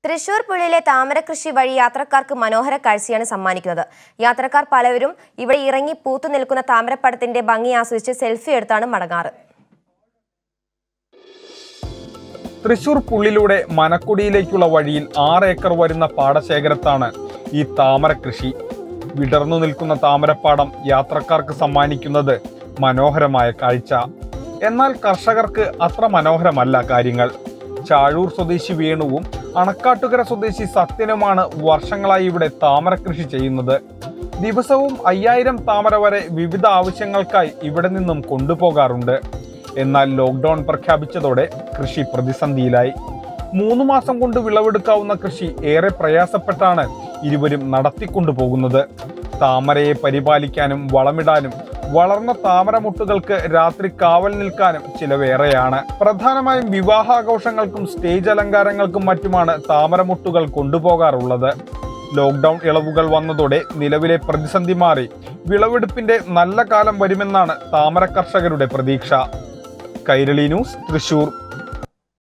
തൃശൂർ പുഴയിലെ താമര കൃഷി വഴി യാത്രക്കാർക്ക് മനോഹര കാഴ്ചയാണ് സമ്മാനിക്കുന്നത് യാത്രക്കാർ പലവരും ഇവിടെ ഇറങ്ങി പൂത്തു നിൽക്കുന്ന താമരപ്പടത്തിന്റെ ഭംഗി ആസ്വദിച്ച് സെൽഫി എടുത്താണ് മടങ്ങാറ് തൃശൂർ പുള്ളിലൂടെ മനക്കുടിയിലേക്കുള്ള വഴിയിൽ ആറ് ഏക്കർ വരുന്ന പാടശേഖരത്താണ് ഈ താമര കൃഷി വിടർന്നു നിൽക്കുന്ന താമരപ്പാടം യാത്രക്കാർക്ക് സമ്മാനിക്കുന്നത് മനോഹരമായ കാഴ്ച എന്നാൽ കർഷകർക്ക് അത്ര മനോഹരമല്ല കാര്യങ്ങൾ ചാഴൂർ സ്വദേശി വേണുവും അണക്കാട്ടുകര സ്വദേശി സത്യനുമാണ് വർഷങ്ങളായി ഇവിടെ താമര കൃഷി ചെയ്യുന്നത് ദിവസവും അയ്യായിരം താമര വരെ വിവിധ ആവശ്യങ്ങൾക്കായി ഇവിടെ നിന്നും കൊണ്ടുപോകാറുണ്ട് എന്നാൽ ലോക്ക്ഡൌൺ പ്രഖ്യാപിച്ചതോടെ കൃഷി പ്രതിസന്ധിയിലായി മൂന്ന് മാസം കൊണ്ട് വിളവെടുക്കാവുന്ന കൃഷി ഏറെ പ്രയാസപ്പെട്ടാണ് ഇരുവരും നടത്തിക്കൊണ്ടുപോകുന്നത് താമരയെ പരിപാലിക്കാനും വളമിടാനും വളർന്ന താമരമുട്ടുകൾക്ക് രാത്രി കാവൽ നിൽക്കാനും ചിലവേറെയാണ് പ്രധാനമായും വിവാഹാഘോഷങ്ങൾക്കും സ്റ്റേജ് അലങ്കാരങ്ങൾക്കും മറ്റുമാണ് താമരമുട്ടുകൾ കൊണ്ടുപോകാറുള്ളത് ലോക്ക്ഡൌൺ ഇളവുകൾ വന്നതോടെ നിലവിലെ പ്രതിസന്ധി മാറി വിളവെടുപ്പിന്റെ നല്ല കാലം വരുമെന്നാണ് താമര കർഷകരുടെ പ്രതീക്ഷ കൈരളി ന്യൂസ് തൃശൂർ